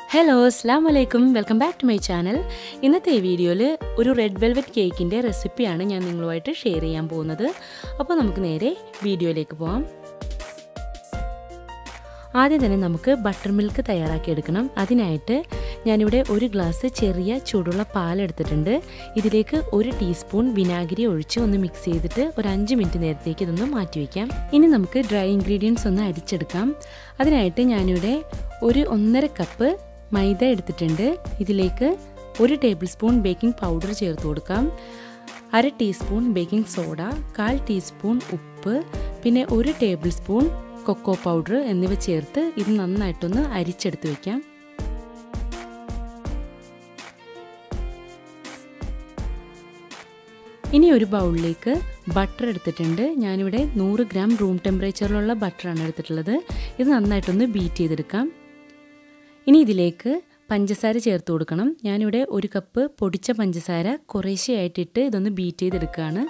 hello അസ്ലാം വലൈക്കും welcome back to my channel ഇന്നത്തെ ഈ വീഡിയോയിൽ ഒരു റെഡ് വെൽവെറ്റ് കേക്കിൻ്റെ റെസിപ്പിയാണ് ഞാൻ നിങ്ങളുമായിട്ട് ഷെയർ ചെയ്യാൻ പോകുന്നത് അപ്പോൾ നമുക്ക് നേരെ വീഡിയോയിലേക്ക് പോകാം ആദ്യം തന്നെ നമുക്ക് ബട്ടർ മിൽക്ക് തയ്യാറാക്കിയെടുക്കണം അതിനായിട്ട് ഞാനിവിടെ ഒരു ഗ്ലാസ് ചെറിയ ചൂടുള്ള പാലെടുത്തിട്ടുണ്ട് ഇതിലേക്ക് ഒരു ടീസ്പൂൺ വിനാഗിരി ഒഴിച്ച് ഒന്ന് മിക്സ് ചെയ്തിട്ട് ഒരു അഞ്ച് മിനിറ്റ് നേരത്തേക്ക് ഇതൊന്ന് മാറ്റി വയ്ക്കാം ഇനി നമുക്ക് ഡ്രൈ ഇൻഗ്രീഡിയൻസ് ഒന്ന് അരിച്ചെടുക്കാം അതിനായിട്ട് ഞാനിവിടെ ഒരു ഒന്നര കപ്പ് മൈദ എടുത്തിട്ടുണ്ട് ഇതിലേക്ക് ഒരു ടേബിൾ സ്പൂൺ ബേക്കിംഗ് പൗഡർ ചേർത്ത് കൊടുക്കാം അര ടീസ്പൂൺ ബേക്കിംഗ് സോഡ കാൽ ടീസ്പൂൺ ഉപ്പ് പിന്നെ ഒരു ടേബിൾ സ്പൂൺ കൊക്കോ പൗഡർ എന്നിവ ചേർത്ത് ഇത് നന്നായിട്ടൊന്ന് അരിച്ചെടുത്ത് വയ്ക്കാം ഇനി ഒരു ബൗളിലേക്ക് ബട്ടർ എടുത്തിട്ടുണ്ട് ഞാനിവിടെ നൂറ് ഗ്രാം റൂം ടെമ്പറേച്ചറിലുള്ള ബട്ടറാണ് എടുത്തിട്ടുള്ളത് ഇത് നന്നായിട്ടൊന്ന് ബീറ്റ് ചെയ്തെടുക്കാം ഇനി ഇതിലേക്ക് പഞ്ചസാര ചേർത്ത് കൊടുക്കണം ഞാനിവിടെ ഒരു കപ്പ് പൊടിച്ച പഞ്ചസാര കുറേശ്ശെയായിട്ടിട്ട് ഇതൊന്ന് ബീറ്റ് ചെയ്തെടുക്കുകയാണ്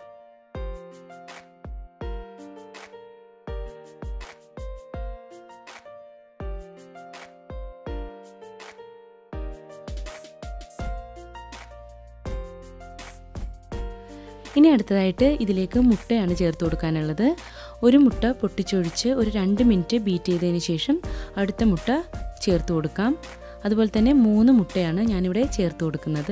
ഇനി അടുത്തതായിട്ട് ഇതിലേക്ക് മുട്ടയാണ് ചേർത്ത് കൊടുക്കാനുള്ളത് ഒരു മുട്ട പൊട്ടിച്ചൊഴിച്ച് ഒരു രണ്ട് മിനിറ്റ് ബീറ്റ് ചെയ്തതിന് ശേഷം അടുത്ത മുട്ട ചേർത്ത് കൊടുക്കാം അതുപോലെ തന്നെ മൂന്ന് മുട്ടയാണ് ഞാനിവിടെ ചേർത്ത് കൊടുക്കുന്നത്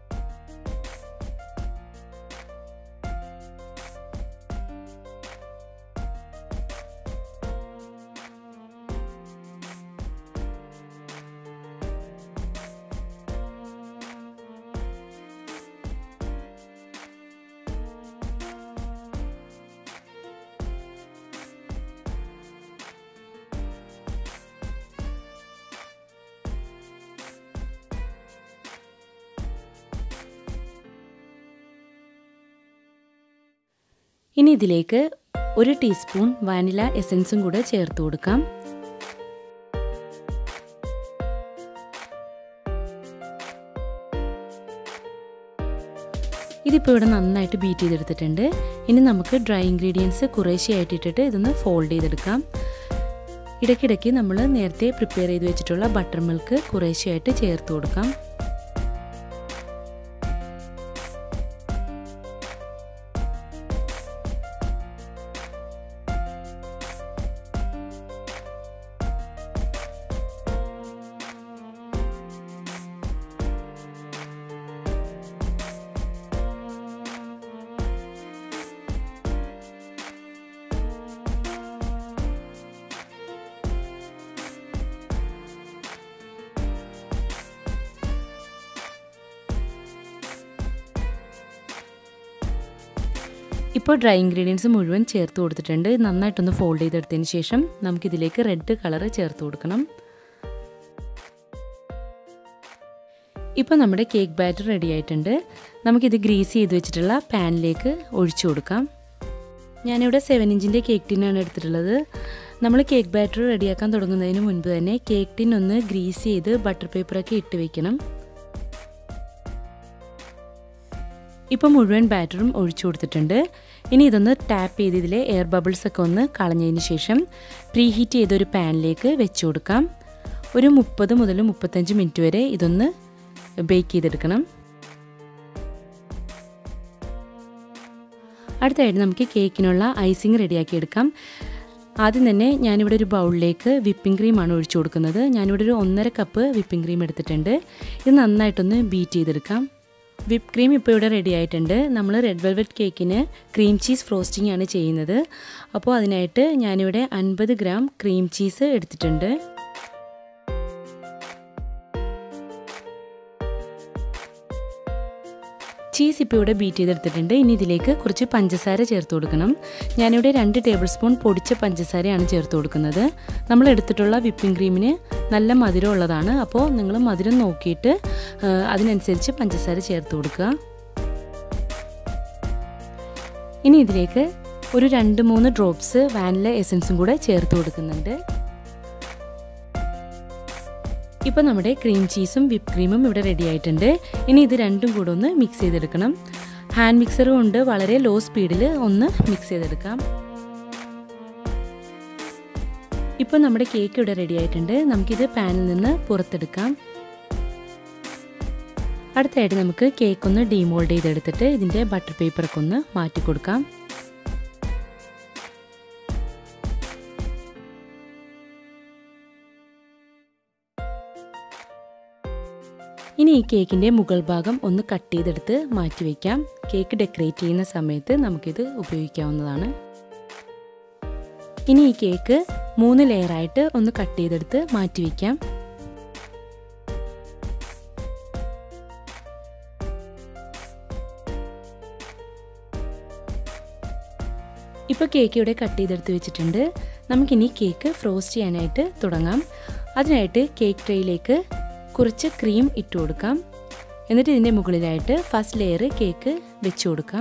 ഇനി ഇതിലേക്ക് ഒരു ടീസ്പൂൺ വാനില എസൻസും കൂടെ ചേർത്ത് കൊടുക്കാം ഇതിപ്പോൾ ഇവിടെ നന്നായിട്ട് ബീറ്റ് ചെയ്തെടുത്തിട്ടുണ്ട് ഇനി നമുക്ക് ഡ്രൈ ഇൻഗ്രീഡിയൻസ് കുറേശ്ശെയായിട്ട് ഇട്ടിട്ട് ഇതൊന്ന് ഫോൾഡ് ചെയ്തെടുക്കാം ഇടയ്ക്കിടയ്ക്ക് നമ്മൾ നേരത്തെ പ്രിപ്പയർ ചെയ്ത് വെച്ചിട്ടുള്ള ബട്ടർ മിൽക്ക് കുറേശ്ശെയായിട്ട് ചേർത്ത് കൊടുക്കാം ഇപ്പോൾ ഡ്രൈ ഇൻഗ്രീഡിയൻസ് മുഴുവൻ ചേർത്ത് കൊടുത്തിട്ടുണ്ട് നന്നായിട്ടൊന്ന് ഫോൾഡ് ചെയ്തെടുത്തതിന് ശേഷം നമുക്കിതിലേക്ക് റെഡ് കളർ ചേർത്ത് കൊടുക്കണം ഇപ്പോൾ നമ്മുടെ കേക്ക് ബാറ്റർ റെഡി ആയിട്ടുണ്ട് നമുക്കിത് ഗ്രീസ് ചെയ്ത് വെച്ചിട്ടുള്ള പാനിലേക്ക് ഒഴിച്ചു കൊടുക്കാം ഞാനിവിടെ സെവൻ ഇഞ്ചിൻ്റെ കേക്ക് ടിന്നാണ് എടുത്തിട്ടുള്ളത് നമ്മൾ കേക്ക് ബാറ്റർ റെഡിയാക്കാൻ തുടങ്ങുന്നതിന് മുൻപ് തന്നെ കേക്ക് ടിൻ ഒന്ന് ഗ്രീസ് ചെയ്ത് ബട്ടർ പേപ്പറൊക്കെ ഇട്ട് വെക്കണം ഇപ്പോൾ മുഴുവൻ ബാറ്ററും ഒഴിച്ചു കൊടുത്തിട്ടുണ്ട് ഇനി ഇതൊന്ന് ടാപ്പ് ചെയ്ത് ഇതിലെ എയർ ബബിൾസ് ഒക്കെ ഒന്ന് കളഞ്ഞതിന് ശേഷം പ്രീ ഹീറ്റ് ചെയ്തൊരു പാനിലേക്ക് വെച്ച് കൊടുക്കാം ഒരു മുപ്പത് മുതൽ മുപ്പത്തഞ്ച് മിനിറ്റ് വരെ ഇതൊന്ന് ബേക്ക് ചെയ്തെടുക്കണം അടുത്തായിട്ട് നമുക്ക് കേക്കിനുള്ള ഐസിങ് റെഡിയാക്കി എടുക്കാം ആദ്യം തന്നെ ഞാനിവിടെ ഒരു ബൗളിലേക്ക് വിപ്പിംഗ് ക്രീമാണ് ഒഴിച്ചു കൊടുക്കുന്നത് ഞാനിവിടെ ഒരു ഒന്നര കപ്പ് വിപ്പിംഗ് ക്രീം എടുത്തിട്ടുണ്ട് ഇത് നന്നായിട്ടൊന്ന് ബീറ്റ് ചെയ്തെടുക്കാം വിപ്പ് ക്രീം ഇപ്പോൾ ഇവിടെ റെഡി ആയിട്ടുണ്ട് നമ്മൾ റെഡ് വെൽവെറ്റ് കേക്കിന് ക്രീം ചീസ് ഫ്രോസ്റ്റിംഗ് ആണ് ചെയ്യുന്നത് അപ്പോൾ അതിനായിട്ട് ഞാനിവിടെ അൻപത് ഗ്രാം ക്രീം ചീസ് എടുത്തിട്ടുണ്ട് ചീസ് ഇപ്പോൾ ഇവിടെ ബീറ്റ് ചെയ്തെടുത്തിട്ടുണ്ട് ഇനി ഇതിലേക്ക് കുറച്ച് പഞ്ചസാര ചേർത്ത് കൊടുക്കണം ഞാനിവിടെ രണ്ട് ടേബിൾ സ്പൂൺ പൊടിച്ച പഞ്ചസാരയാണ് ചേർത്ത് കൊടുക്കുന്നത് നമ്മൾ എടുത്തിട്ടുള്ള വിപ്പിംഗ് ക്രീമിന് നല്ല മധുരം ഉള്ളതാണ് അപ്പോൾ നിങ്ങൾ മധുരം നോക്കിയിട്ട് അതിനനുസരിച്ച് പഞ്ചസാര ചേർത്ത് കൊടുക്കുക ഇനി ഇതിലേക്ക് ഒരു രണ്ട് മൂന്ന് ഡ്രോപ്സ് വാനില എസൻസും കൂടെ ചേർത്ത് കൊടുക്കുന്നുണ്ട് ഇപ്പോൾ നമ്മുടെ ക്രീം ചീസും വിപ്പ് ക്രീമും ഇവിടെ റെഡി ആയിട്ടുണ്ട് ഇനി ഇത് രണ്ടും കൂടെ ഒന്ന് മിക്സ് ചെയ്തെടുക്കണം ഹാൻഡ് മിക്സർ കൊണ്ട് വളരെ ലോ സ്പീഡിൽ ഒന്ന് മിക്സ് ചെയ്തെടുക്കാം ഇപ്പോൾ നമ്മുടെ കേക്ക് ഇവിടെ റെഡി ആയിട്ടുണ്ട് നമുക്കിത് പാനിൽ നിന്ന് പുറത്തെടുക്കാം അടുത്തായിട്ട് നമുക്ക് കേക്ക് ഒന്ന് ഡീമോൾഡ് ചെയ്തെടുത്തിട്ട് ഇതിൻ്റെ ബട്ടർ പേപ്പറൊക്കെ ഒന്ന് മാറ്റി കൊടുക്കാം ഇനി ഈ കേക്കിൻ്റെ മുകൾ ഭാഗം ഒന്ന് കട്ട് ചെയ്തെടുത്ത് മാറ്റി വയ്ക്കാം കേക്ക് ഡെക്കറേറ്റ് ചെയ്യുന്ന സമയത്ത് നമുക്കിത് ഉപയോഗിക്കാവുന്നതാണ് ഇനി ഈ കേക്ക് മൂന്ന് ലെയറായിട്ട് ഒന്ന് കട്ട് ചെയ്തെടുത്ത് മാറ്റി വയ്ക്കാം ഇപ്പോൾ കേക്ക് ഇവിടെ കട്ട് ചെയ്തെടുത്ത് വെച്ചിട്ടുണ്ട് നമുക്കിനി കേക്ക് ഫ്രോസ്റ്റ് ചെയ്യാനായിട്ട് തുടങ്ങാം അതിനായിട്ട് കേക്ക് ട്രേയിലേക്ക് കുറച്ച് ക്രീം ഇട്ട് കൊടുക്കാം എന്നിട്ട് ഇതിൻ്റെ മുകളിലായിട്ട് ഫസ്റ്റ് ലെയർ കേക്ക് വെച്ച് കൊടുക്കാം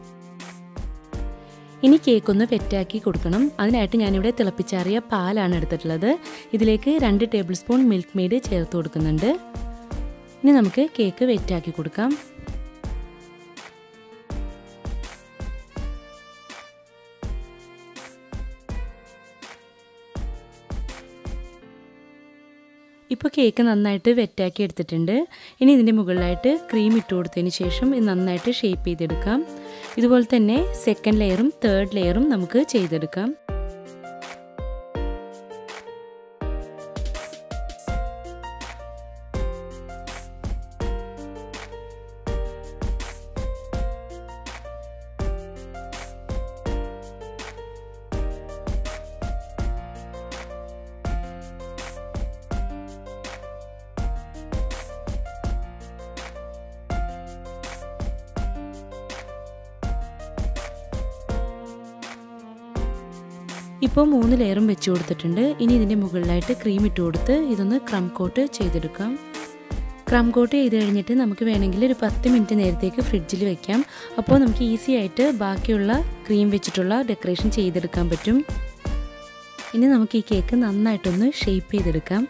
ഇനി കേക്ക് ഒന്ന് വെറ്റാക്കി കൊടുക്കണം അതിനായിട്ട് ഞാനിവിടെ തിളപ്പിച്ചാറിയ പാലാണ് എടുത്തിട്ടുള്ളത് ഇതിലേക്ക് രണ്ട് ടേബിൾ സ്പൂൺ മിൽക്ക് മെയ്ഡ് ചേർത്ത് കൊടുക്കുന്നുണ്ട് ഇനി നമുക്ക് കേക്ക് വെറ്റാക്കി കൊടുക്കാം ഇപ്പോൾ കേക്ക് നന്നായിട്ട് വെറ്റാക്കി എടുത്തിട്ടുണ്ട് ഇനി ഇതിൻ്റെ മുകളിലായിട്ട് ക്രീം ഇട്ട് കൊടുത്തതിന് ശേഷം ഇത് നന്നായിട്ട് ഷേപ്പ് ചെയ്തെടുക്കാം ഇതുപോലെ തന്നെ സെക്കൻഡ് ലെയറും തേർഡ് ലെയറും നമുക്ക് ചെയ്തെടുക്കാം ഇപ്പോൾ മൂന്ന് ലെയറും വെച്ച് കൊടുത്തിട്ടുണ്ട് ഇനി ഇതിൻ്റെ മുകളിലായിട്ട് ക്രീം ഇട്ട് കൊടുത്ത് ഇതൊന്ന് ക്രം കോട്ട് ചെയ്തെടുക്കാം ക്രം കോട്ട് ചെയ്ത് കഴിഞ്ഞിട്ട് നമുക്ക് വേണമെങ്കിൽ ഒരു പത്ത് മിനിറ്റ് നേരത്തേക്ക് ഫ്രിഡ്ജിൽ വെക്കാം അപ്പോൾ നമുക്ക് ഈസി ആയിട്ട് ബാക്കിയുള്ള ക്രീം വെച്ചിട്ടുള്ള ഡെക്കറേഷൻ ചെയ്തെടുക്കാൻ പറ്റും ഇനി നമുക്ക് ഈ കേക്ക് നന്നായിട്ടൊന്ന് ഷേപ്പ് ചെയ്തെടുക്കാം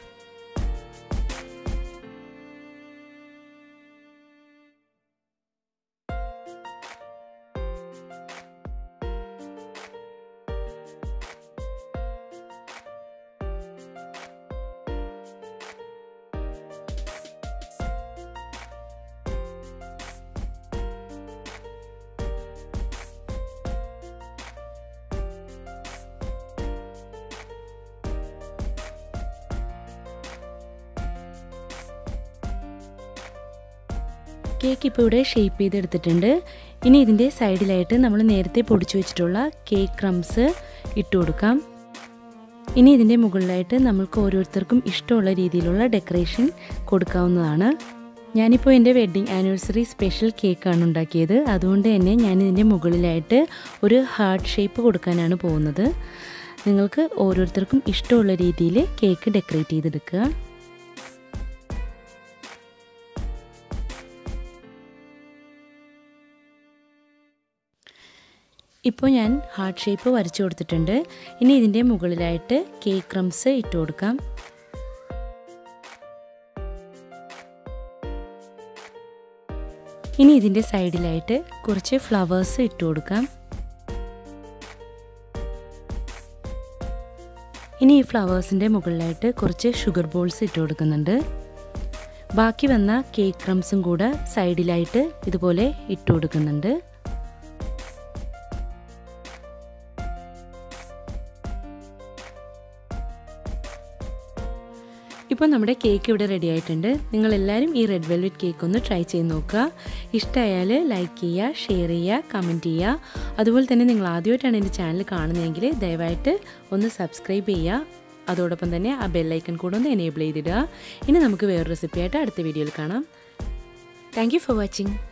കേക്ക് ഇപ്പോൾ ഇവിടെ ഷേപ്പ് ചെയ്തെടുത്തിട്ടുണ്ട് ഇനി ഇതിൻ്റെ സൈഡിലായിട്ട് നമ്മൾ നേരത്തെ പൊടിച്ചു വെച്ചിട്ടുള്ള കേക്ക് ക്രംസ് ഇട്ട് കൊടുക്കാം ഇനി ഇതിൻ്റെ മുകളിലായിട്ട് നമ്മൾക്ക് ഓരോരുത്തർക്കും ഇഷ്ടമുള്ള രീതിയിലുള്ള ഡെക്കറേഷൻ കൊടുക്കാവുന്നതാണ് ഞാനിപ്പോൾ എൻ്റെ വെഡ്ഡിങ് ആനിവേഴ്സറി സ്പെഷ്യൽ കേക്കാണ് ഉണ്ടാക്കിയത് അതുകൊണ്ട് തന്നെ ഞാൻ ഇതിൻ്റെ മുകളിലായിട്ട് ഒരു ഹാർട്ട് ഷേപ്പ് കൊടുക്കാനാണ് പോകുന്നത് നിങ്ങൾക്ക് ഓരോരുത്തർക്കും ഇഷ്ടമുള്ള രീതിയിൽ കേക്ക് ഡെക്കറേറ്റ് ചെയ്തെടുക്കുക ഇപ്പോൾ ഞാൻ ഹാർട്ട് ഷേപ്പ് വരച്ചു കൊടുത്തിട്ടുണ്ട് ഇനി ഇതിൻ്റെ മുകളിലായിട്ട് കേക്ക് ക്രംസ് ഇട്ട് കൊടുക്കാം ഇനി ഇതിൻ്റെ സൈഡിലായിട്ട് കുറച്ച് ഫ്ലവേഴ്സ് ഇട്ട് കൊടുക്കാം ഇനി ഈ ഫ്ലവേഴ്സിൻ്റെ മുകളിലായിട്ട് കുറച്ച് ഷുഗർ ബോൾസ് ഇട്ട് കൊടുക്കുന്നുണ്ട് ബാക്കി വന്ന കേക്ക് ക്രംസും കൂടെ സൈഡിലായിട്ട് ഇതുപോലെ ഇട്ട് കൊടുക്കുന്നുണ്ട് ഇപ്പോൾ നമ്മുടെ കേക്ക് ഇവിടെ റെഡി ആയിട്ടുണ്ട് നിങ്ങൾ എല്ലാവരും ഈ റെഡ് വെൽവെറ്റ് കേക്ക് ഒന്ന് ട്രൈ ചെയ്ത് നോക്കുക ഇഷ്ടമായാൽ ലൈക്ക് ചെയ്യുക ഷെയർ ചെയ്യുക കമൻറ്റ് ചെയ്യുക അതുപോലെ തന്നെ നിങ്ങൾ ആദ്യമായിട്ടാണ് എൻ്റെ ചാനൽ കാണുന്നതെങ്കിൽ ദയവായിട്ട് ഒന്ന് സബ്സ്ക്രൈബ് ചെയ്യുക അതോടൊപ്പം തന്നെ ആ ബെല്ലൈക്കൺ കൂടെ ഒന്ന് എനേബിൾ ചെയ്തിടുക ഇനി നമുക്ക് വേറൊരു റെസിപ്പിയായിട്ട് അടുത്ത വീഡിയോയിൽ കാണാം താങ്ക് യു ഫോർ വാച്ചിങ്